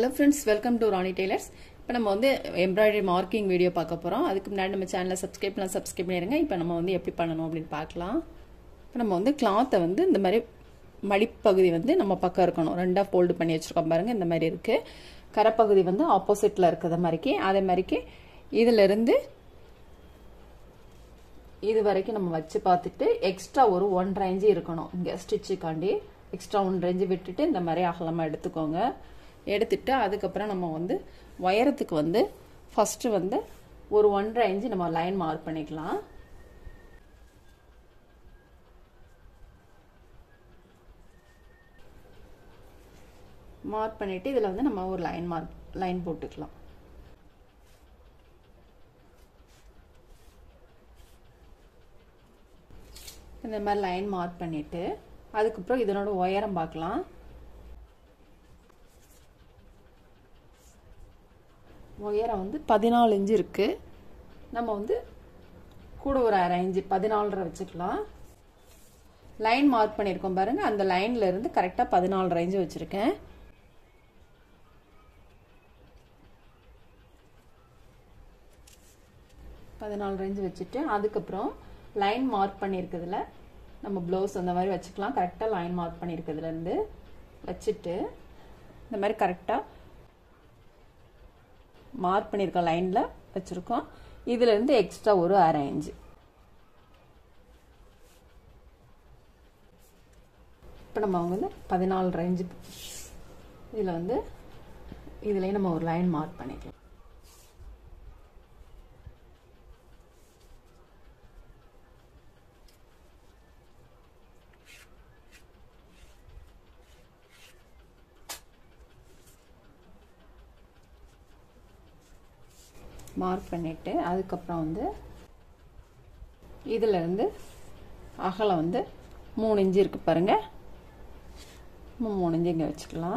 hello friends welcome to Rani tailors இப்போ நம்ம வந்து எம்ப்ராய்டரி மார்க்கிங் வீடியோ பார்க்க போகிறோம் அதுக்கு முன்னாடி நம்ம சேனலை சப்ஸ்கிரைப் பண்ணலாம் சப்ஸ்கிரைப் பண்ணிடுங்க இப்போ நம்ம வந்து எப்படி பண்ணணும் அப்படின்னு பார்க்கலாம் இப்போ நம்ம வந்து கிளாத்தை வந்து இந்த மாதிரி மடிப்பகுதி வந்து நம்ம பக்கம் இருக்கணும் ரெண்டாக ஃபோல்டு பண்ணி வச்சுருக்கோம் பாருங்கள் இந்த மாதிரி இருக்குது கரைப்பகுதி வந்து ஆப்போசிட்டில் இருக்கிற மாதிரிக்கு அதே மாதிரிக்கு இதிலிருந்து இது வரைக்கும் நம்ம வச்சு பார்த்துட்டு எக்ஸ்ட்ரா ஒரு ஒன்றரை இன்ச்சு இருக்கணும் இங்கே ஸ்டிச்சுக்காண்டி எக்ஸ்ட்ரா ஒன்றரை இன்ச்சு விட்டுட்டு இந்த மாதிரி அகலமாக எடுத்துக்கோங்க எடுத்துட்டு அதுக்கப்புறம் நம்ம வந்து உயரத்துக்கு வந்து ஃபஸ்ட்டு வந்து ஒரு ஒன்றரை இன்ச்சு நம்ம லைன் மார்க் பண்ணிக்கலாம் மார்க் பண்ணிவிட்டு இதில் வந்து நம்ம ஒரு லைன் மார்க் லைன் போட்டுக்கலாம் இந்த மாதிரி லைன் மார்க் பண்ணிவிட்டு அதுக்கப்புறம் இதனோட உயரம் பார்க்கலாம் உயரம் வந்து பதினாலு இன்ச்சு இருக்குது நம்ம வந்து கூட ஒரு அரை இன்ச்சு பதினாலரை வச்சுக்கலாம் லைன் மார்க் பண்ணியிருக்கோம் பாருங்கள் அந்த லைனில் இருந்து கரெக்டாக பதினாலரை இன்ச்சு வச்சுருக்கேன் பதினாலு ரேஞ்சு வச்சுட்டு அதுக்கப்புறம் லைன் மார்க் பண்ணியிருக்கிறதுல நம்ம ப்ளவுஸ் அந்த மாதிரி வச்சுக்கலாம் கரெக்டாக லைன் மார்க் பண்ணியிருக்கிறதுலேருந்து வச்சுட்டு இந்த மாதிரி கரெக்டாக மார்க் பண்ணியிருக்க லைனில் வச்சுருக்கோம் இதுலேருந்து எக்ஸ்ட்ரா ஒரு அரை இன்ச்சு இப்போ நம்ம வந்து பதினாலு ரேஞ்சு இதில் வந்து இதுலேயும் நம்ம ஒரு லைன் மார்க் பண்ணிக்கலாம் மார்க் பண்ணிவிட்டு அதுக்கப்புறம் வந்து இதிலேருந்து அகலம் வந்து மூணு இன்ச்சு இருக்குது பாருங்கள் மூணு இன்ச்சு இங்கே வச்சுக்கலாம்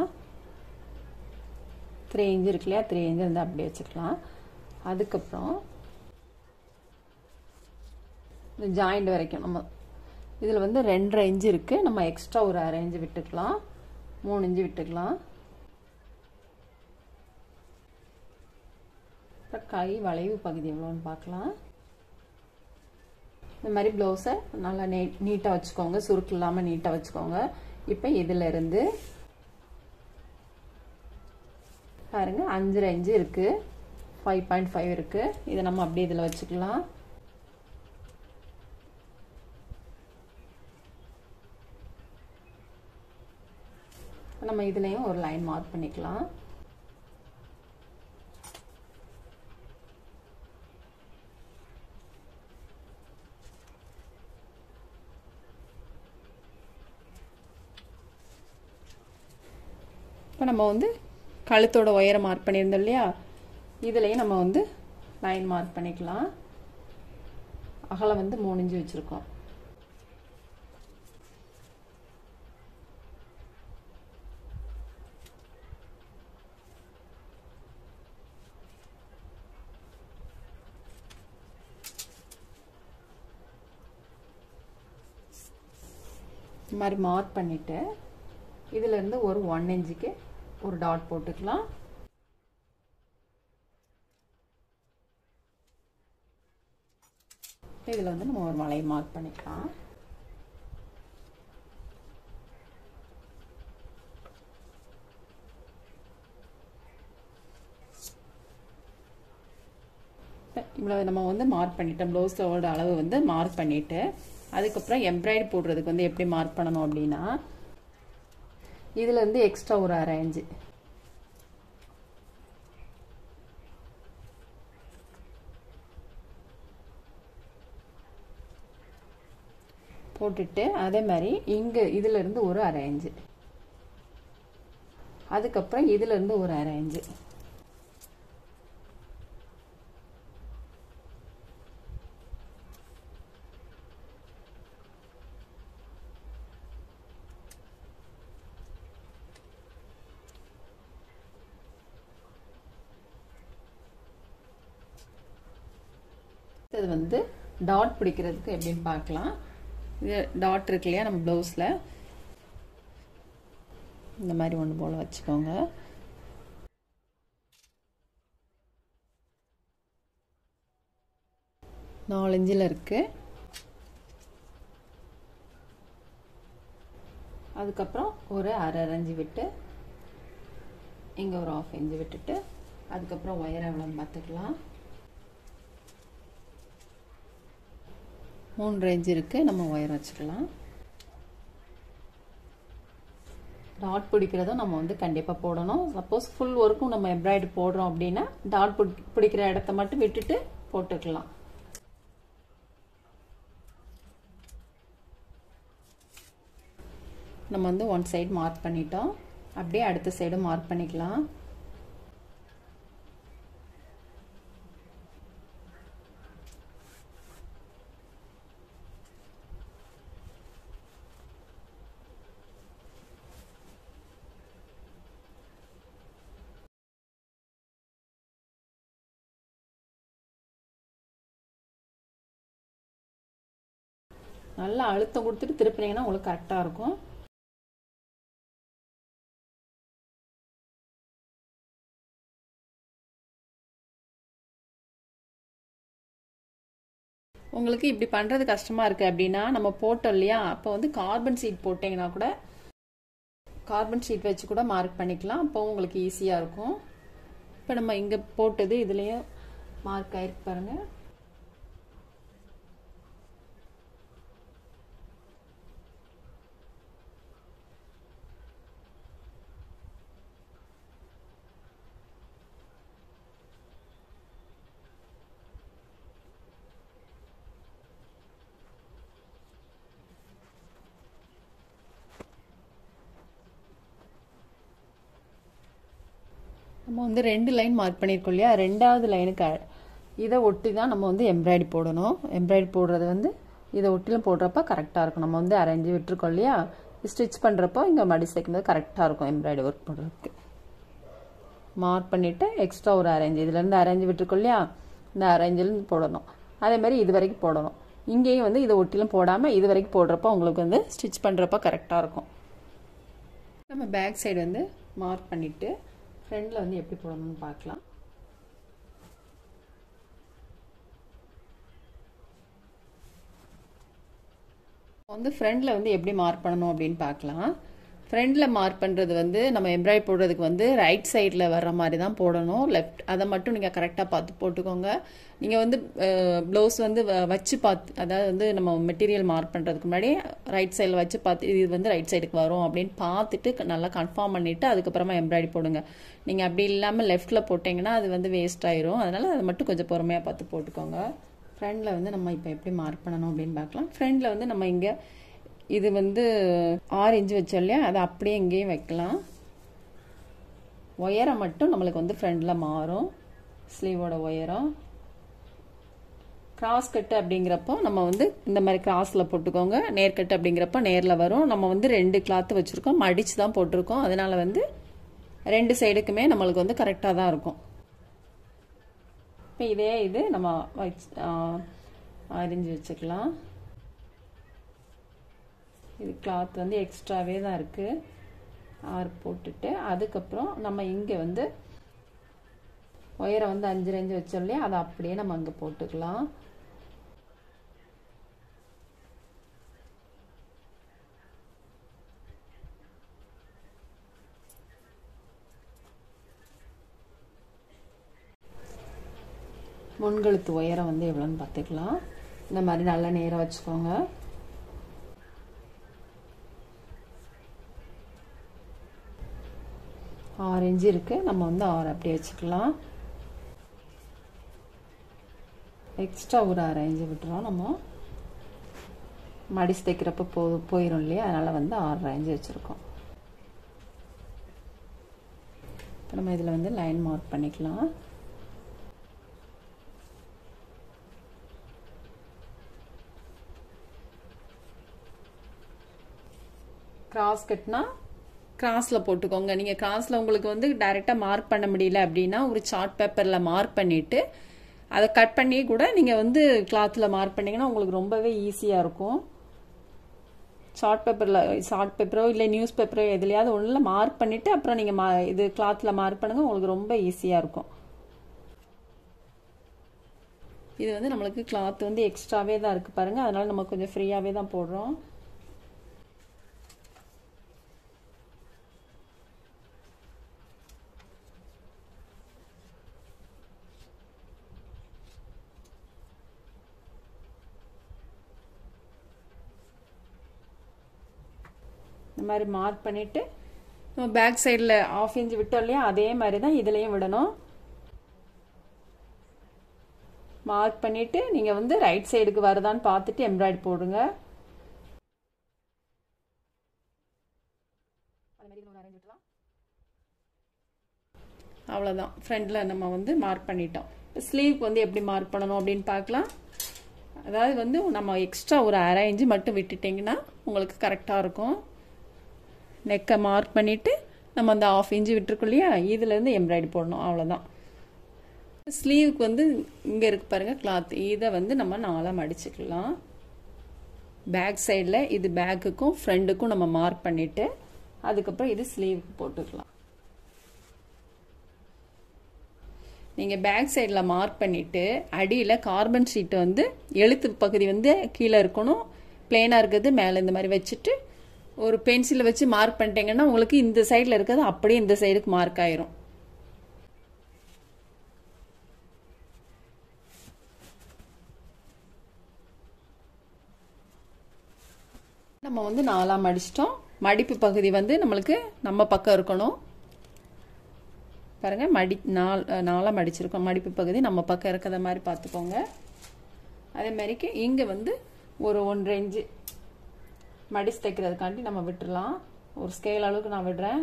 த்ரீ இன்ச்சு இருக்கு இல்லையா த்ரீ இன்ச்சு வந்து அப்படியே வச்சுக்கலாம் அதுக்கப்புறம் இந்த ஜாயிண்ட் வரைக்கும் நம்ம இதில் வந்து ரெண்டரை இன்ச்சு இருக்குது நம்ம எக்ஸ்ட்ரா ஒரு அரை இன்ச்சு விட்டுக்கலாம் மூணு இன்ச்சு விட்டுக்கலாம் கை வளைவு பகுதி எவ்வளோன்னு பார்க்கலாம் இந்த மாதிரி ப்ளவுஸை நல்லா நே நீட்டாக வச்சுக்கோங்க சுருக்கு இல்லாமல் நீட்டாக வச்சுக்கோங்க இப்போ இதிலிருந்து பாருங்க அஞ்சரை இன்ச்சு இருக்குது ஃபைவ் பாயிண்ட் ஃபைவ் இருக்குது இதை நம்ம அப்படியே இதில் வச்சுக்கலாம் நம்ம இதுலேயும் ஒரு லைன் மார்க் பண்ணிக்கலாம் இப்போ நம்ம வந்து கழுத்தோட உயரம் மார்க் பண்ணியிருந்தோம் இல்லையா இதுலேயும் நம்ம வந்து லைன் மார்க் பண்ணிக்கலாம் அகலம் வந்து மூணு இன்ச்சு வச்சுருக்கோம் இந்த மாதிரி மார்க் பண்ணிவிட்டு இதிலேருந்து ஒரு ஒன் இன்ச்சுக்கு ஒரு டாட் போட்டுக்கலாம் இதில் வந்து நம்ம ஒரு மலையை மார்க் பண்ணிக்கலாம் இவ்வளோ நம்ம வந்து மார்க் பண்ணிட்டோம் ப்ளவுஸோட அளவு வந்து மார்க் பண்ணிவிட்டு அதுக்கப்புறம் எம்ப்ராய்டரி போடுறதுக்கு வந்து எப்படி மார்க் பண்ணணும் அப்படின்னா இதுலேருந்து எக்ஸ்ட்ரா ஒரு அரை இன்ச்சு போட்டுட்டு அதே மாதிரி இங்கே இதிலிருந்து ஒரு அரை இன்ச்சு அதுக்கப்புறம் இதிலிருந்து ஒரு அரை இன்ச்சு இது வந்து டாட் பிடிக்கிறதுக்கு எப்படின்னு பார்க்கலாம் இது டாட் இருக்கு இல்லையா நம்ம ப்ளவுஸில் இந்த மாதிரி ஒன்று போல் வச்சுக்கோங்க நாலு இன்ச்சில் இருக்குது அதுக்கப்புறம் ஒரு அரை அரைஞ்சி விட்டு இங்கே ஒரு ஆஃப் இன்ச்சு விட்டுட்டு அதுக்கப்புறம் ஒயர் எவ்வளோன்னு பார்த்துக்கலாம் மூன்று இன்ச்சு இருக்குது நம்ம ஒயர் வச்சுக்கலாம் டாட் பிடிக்கிறதும் நம்ம வந்து கண்டிப்பாக போடணும் சப்போஸ் ஃபுல் ஒர்க்கும் நம்ம எம்ப்ராய்டரி போடுறோம் அப்படின்னா டாட் பிடிக்கிற இடத்த மட்டும் விட்டுட்டு போட்டுக்கலாம் நம்ம வந்து ஒன் சைடு மார்க் பண்ணிட்டோம் அப்படியே அடுத்த சைடும் மார்க் பண்ணிக்கலாம் நல்லா அழுத்தம் கொடுத்துட்டு திருப்பினீங்கன்னா உங்களுக்கு கரெக்டாக இருக்கும் உங்களுக்கு இப்படி பண்ணுறது கஷ்டமாக இருக்குது அப்படின்னா நம்ம போட்டோம் இல்லையா அப்போ வந்து கார்பன் ஷீட் போட்டிங்கன்னா கூட கார்பன் ஷீட் வச்சு கூட மார்க் பண்ணிக்கலாம் அப்போ உங்களுக்கு ஈஸியாக இருக்கும் இப்போ நம்ம இங்கே போட்டது இதுலேயும் மார்க் ஆயிருக்கு பாருங்கள் நம்ம வந்து ரெண்டு லைன் மார்க் பண்ணியிருக்கோம் இல்லையா ரெண்டாவது லைனுக்கு இதை ஒட்டி தான் நம்ம வந்து எம்ப்ராய்டரி போடணும் எம்ப்ராய்டரி போடுறது வந்து இதை ஒட்டிலும் போடுறப்ப கரெக்டாக இருக்கும் நம்ம வந்து அரைஞ்சி விட்டுருக்கோம் இல்லையா ஸ்டிச் பண்ணுறப்போ இங்கே மடி சேர்க்கும்போது கரெக்டாக இருக்கும் எம்ப்ராய்டரி ஒர்க் பண்ணுறதுக்கு மார்க் பண்ணிவிட்டு எக்ஸ்ட்ரா ஒரு அரேஞ்ச் இதுலேருந்து அரேஞ்ச் விட்டுருக்கோம் இல்லையா இந்த அரேஞ்சிலேருந்து போடணும் அதே மாதிரி இது வரைக்கும் போடணும் இங்கேயும் வந்து இதை ஒட்டிலும் போடாமல் இது வரைக்கும் போடுறப்போ உங்களுக்கு வந்து ஸ்டிச் பண்ணுறப்ப கரெக்டாக இருக்கும் நம்ம பேக் சைடு வந்து மார்க் பண்ணிவிட்டு ஃப்ரண்டில் வந்து எப்படி போடணும்னு பார்க்கலாம் வந்து ஃப்ரண்டில் வந்து எப்படி மார்க் பண்ணணும் அப்படின்னு பார்க்கலாம் ஃப்ரண்டில் மார்க் பண்ணுறது வந்து நம்ம எம்ப்ராய்ட் போடுறதுக்கு வந்து ரைட் சைடில் வர்ற மாதிரி தான் போடணும் லெஃப்ட் அதை மட்டும் நீங்கள் கரெக்டாக பார்த்து போட்டுக்கோங்க நீங்கள் வந்து ப்ளவுஸ் வந்து வச்சு பார்த்து அதாவது வந்து நம்ம மெட்டீரியல் மார்க் பண்ணுறதுக்கு முன்னாடி ரைட் சைடில் வச்சு பார்த்து இது வந்து ரைட் சைடுக்கு வரும் அப்படின்னு பார்த்துட்டு நல்லா கன்ஃபார்ம் பண்ணிவிட்டு அதுக்கப்புறமா எம்ப்ராய்டரி போடுங்க நீங்கள் அப்படி இல்லாமல் லெஃப்ட்டில் போட்டிங்கன்னா அது வந்து வேஸ்ட் ஆயிரும் அதனால் அதை மட்டும் கொஞ்சம் பொறுமையாக பார்த்து போட்டுக்கோங்க ஃப்ரண்டில் வந்து நம்ம இப்போ எப்படி மார்க் பண்ணணும் அப்படின்னு பார்க்கலாம் ஃப்ரண்டில் வந்து நம்ம இங்கே இது வந்து ஆறு இன்ச்சு வச்சோம் இல்லையா அதை அப்படியே இங்கேயும் வைக்கலாம் உயரம் மட்டும் நம்மளுக்கு வந்து ஃப்ரண்டில் மாறும் ஸ்லீவோட உயரம் கிராஸ் கட்டு அப்படிங்கிறப்போ நம்ம வந்து இந்த மாதிரி கிராஸில் போட்டுக்கோங்க நேர்கட்டு அப்படிங்கிறப்போ நேரில் வரும் நம்ம வந்து ரெண்டு கிளாத்து வச்சுருக்கோம் மடித்து தான் போட்டிருக்கோம் அதனால் வந்து ரெண்டு சைடுக்குமே நம்மளுக்கு வந்து கரெக்டாக தான் இருக்கும் இப்போ இதே இது நம்ம வச்சு அரிஞ்சு வச்சுக்கலாம் இது கிளாத் வந்து எக்ஸ்ட்ராவே தான் இருக்குது ஆறு போட்டுட்டு அதுக்கப்புறம் நம்ம இங்கே வந்து ஒயரை வந்து அஞ்சு ரேஞ்சு வச்சோம் இல்லையா அதை அப்படியே நம்ம அங்கே போட்டுக்கலாம் முன்கழுத்து உயரம் வந்து எவ்வளோன்னு பார்த்துக்கலாம் இந்த மாதிரி நல்லா நேராக வச்சுக்கோங்க ஆறு இன்ச்சு இருக்குது நம்ம வந்து ஆறு அப்படியே வச்சுக்கலாம் எக்ஸ்ட்ரா ஒரு அரை இன்ச்சு விட்டுறோம் நம்ம மடிச்சு தைக்கிறப்ப போ போயிடும் இல்லையா அதனால் வந்து ஆறரை இன்ச்சு வச்சுருக்கோம் இப்போ நம்ம இதில் வந்து லைன் மார்க் பண்ணிக்கலாம் கிராஸ் கட்னா கிராஸில் போட்டுக்கோங்க நீங்கள் கிராஸில் உங்களுக்கு வந்து டைரெக்டாக மார்க் பண்ண முடியல அப்படின்னா ஒரு சார்ட் பேப்பரில் மார்க் பண்ணிவிட்டு அதை கட் பண்ணி கூட நீங்கள் வந்து கிளாத்தில் மார்க் பண்ணிங்கன்னா உங்களுக்கு ரொம்பவே ஈஸியாக இருக்கும் சார்ட் பேப்பரில் சார்ட் பேப்பரோ இல்லை நியூஸ் பேப்பரோ எதுலையாவது ஒன்றில் மார்க் பண்ணிவிட்டு அப்புறம் நீங்கள் மா இது கிளாத்தில் மார்க் பண்ணுங்கள் உங்களுக்கு ரொம்ப ஈஸியாக இருக்கும் இது வந்து நம்மளுக்கு கிளாத் வந்து எக்ஸ்ட்ராவே தான் இருக்குது பாருங்கள் அதனால் நம்ம கொஞ்சம் ஃப்ரீயாகவே தான் போடுறோம் இந்த மாதிரி மார்க் பண்ணிவிட்டு நம்ம பேக் சைடில் ஆஃப் இன்ச் விட்டோம் இல்லையா அதே மாதிரி தான் இதுலேயும் விடணும் மார்க் பண்ணிவிட்டு நீங்கள் வந்து ரைட் சைடுக்கு வருதான்னு பார்த்துட்டு எம்ப்ராய்டு போடுங்க அவ்வளோதான் ஃப்ரண்டில் நம்ம வந்து மார்க் பண்ணிட்டோம் ஸ்லீவ்க்கு வந்து எப்படி மார்க் பண்ணணும் அப்படின்னு பார்க்கலாம் அதாவது வந்து நம்ம எக்ஸ்ட்ரா ஒரு அரை இன்ச்சு மட்டும் விட்டுட்டிங்கன்னா உங்களுக்கு கரெக்டாக இருக்கும் நெக்கை மார்க் பண்ணிவிட்டு நம்ம அந்த ஆஃப் இன்ச்சு விட்டுருக்கோம் இல்லையா இதுலேருந்து எம்ப்ராய்டு போடணும் அவ்வளோதான் ஸ்லீவுக்கு வந்து இங்கே இருக்கு பாருங்கள் கிளாத் இதை வந்து நம்ம நாளாக மடிச்சுக்கலாம் பேக் சைடில் இது பேக்குக்கும் ஃப்ரண்ட்டுக்கும் நம்ம மார்க் பண்ணிவிட்டு அதுக்கப்புறம் இது ஸ்லீவுக்கு போட்டுக்கலாம் நீங்கள் பேக் சைடில் மார்க் பண்ணிவிட்டு அடியில் கார்பன் ஷீட்டை வந்து எழுத்து பகுதி வந்து கீழே இருக்கணும் பிளெயினாக இருக்கிறது மேலே இந்த மாதிரி வச்சுட்டு ஒரு பென்சிலை வச்சு மார்க் பண்ணிட்டீங்கன்னா உங்களுக்கு இந்த சைடில் இருக்கிறது அப்படியே இந்த சைடுக்கு மார்க் ஆயிரும் நம்ம வந்து நாலாக மடிச்சிட்டோம் மடிப்பு பகுதி வந்து நம்மளுக்கு நம்ம பக்கம் இருக்கணும் பாருங்கள் மடி நால் நாலாக மடிச்சிருக்கோம் மடிப்பு பகுதி நம்ம பக்கம் இருக்கிறத மாதிரி பார்த்துக்கோங்க அதே மாதிரிக்கு இங்கே வந்து ஒரு ஒன்றரை இன்ச்சு மடிச்சு தைக்கிறதுக்காண்டி நம்ம விட்டுடலாம் ஒரு ஸ்கேல் அளவுக்கு நான் விடுறேன்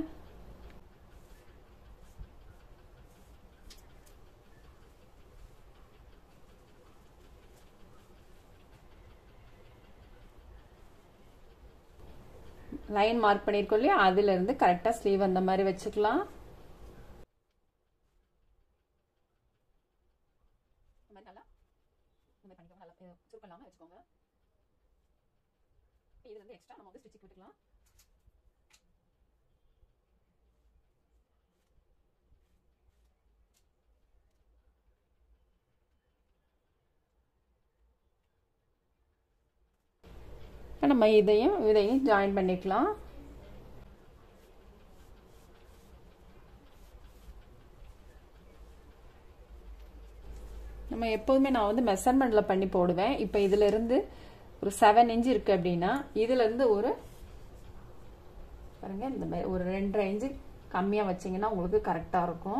லைன் மார்க் பண்ணியிருக்கோம் இல்லையா அதுலேருந்து கரெக்டாக ஸ்லீவ் அந்த மாதிரி வச்சுக்கலாம் வச்சுக்கோங்க இது வந்து எக்ஸ்ட்ரா நம்ம வந்து ஸ்டிச்சிங் விட்டுக்கலாம் இப்போ நம்ம இதையும் இதையும் ஜாயின் பண்ணிக்கலாம் நம்ம எப்போதுமே நான் வந்து மெஷர்மெண்ட்டில் பண்ணி போடுவேன் இப்போ இதிலிருந்து ஒரு செவன் இன்ச் இருக்குது அப்படின்னா இதிலேருந்து ஒரு பாருங்க இந்த மாதிரி ஒரு ரெண்டரை இன்ச்சு கம்மியாக வச்சிங்கன்னா உங்களுக்கு கரெக்டாக இருக்கும்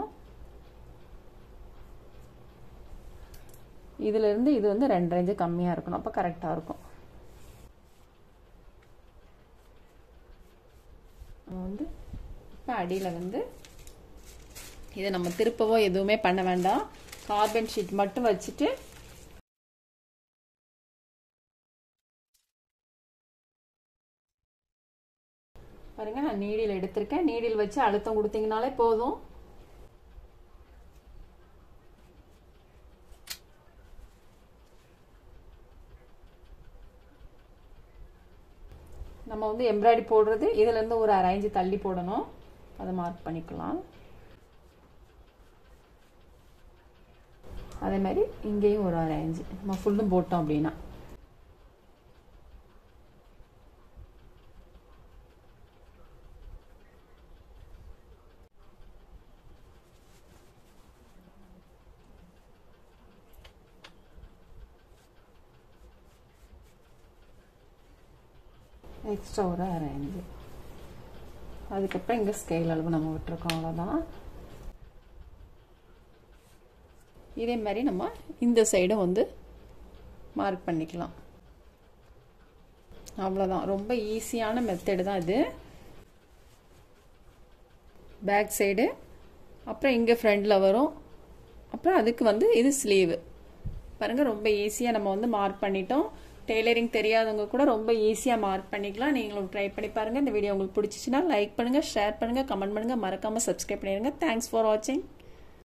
இதிலிருந்து இது வந்து ரெண்டரை இன்ச்சு கம்மியாக இருக்கணும் அப்போ கரெக்டாக இருக்கும் வந்து இப்போ அடியில் வந்து இதை நம்ம திருப்பவோ எதுவுமே பண்ண வேண்டாம் கார்பன் ஷீட் மட்டும் வச்சுட்டு பாருங்க நான் நீடில் எடுத்திருக்கேன் நீடில் வச்சு அழுத்தம் கொடுத்தீங்கனாலே போதும் நம்ம வந்து எம்ப்ராய்டரி போடுறது இதுல இருந்து ஒரு அரை இன்ச்சு தள்ளி போடணும் அதை மார்க் பண்ணிக்கலாம் அதே மாதிரி இங்கேயும் ஒரு அரை இன்ச்சு நம்ம ஃபுல்லும் போட்டோம் அப்படின்னா எக்ஸ்ட்ரா ஒரு அரை இன்ச்சு அதுக்கப்புறம் இங்கே ஸ்கேல் அளவு நம்ம விட்டுருக்கோம் அவ்வளோதான் இதே மாதிரி நம்ம இந்த சைடும் வந்து மார்க் பண்ணிக்கலாம் அவ்வளோதான் ரொம்ப ஈஸியான மெத்தடு தான் இது பேக் சைடு அப்புறம் இங்கே ஃப்ரண்டில் வரும் அப்புறம் அதுக்கு வந்து இது ஸ்லீவு பாருங்கள் ரொம்ப ஈஸியாக நம்ம வந்து மார்க் பண்ணிட்டோம் டெய்லரிங் தெரியாதவங்க கூட ரொம்ப ஈஸியாக மார்க் பண்ணிக்கலாம் நீங்களும் ட்ரை பண்ணி பாருங்கள் இந்த வீடியோ உங்களுக்கு பிடிச்சிச்சின்னா லைக் பண்ணுங்கள் ஷேர் பண்ணுங்கள் கமெண்ட் பண்ணுங்கள் மறக்காமல் சப்ஸ்கிரைப் பண்ணிடுங்க தேங்க்ஸ் ஃபார் வாட்சிங்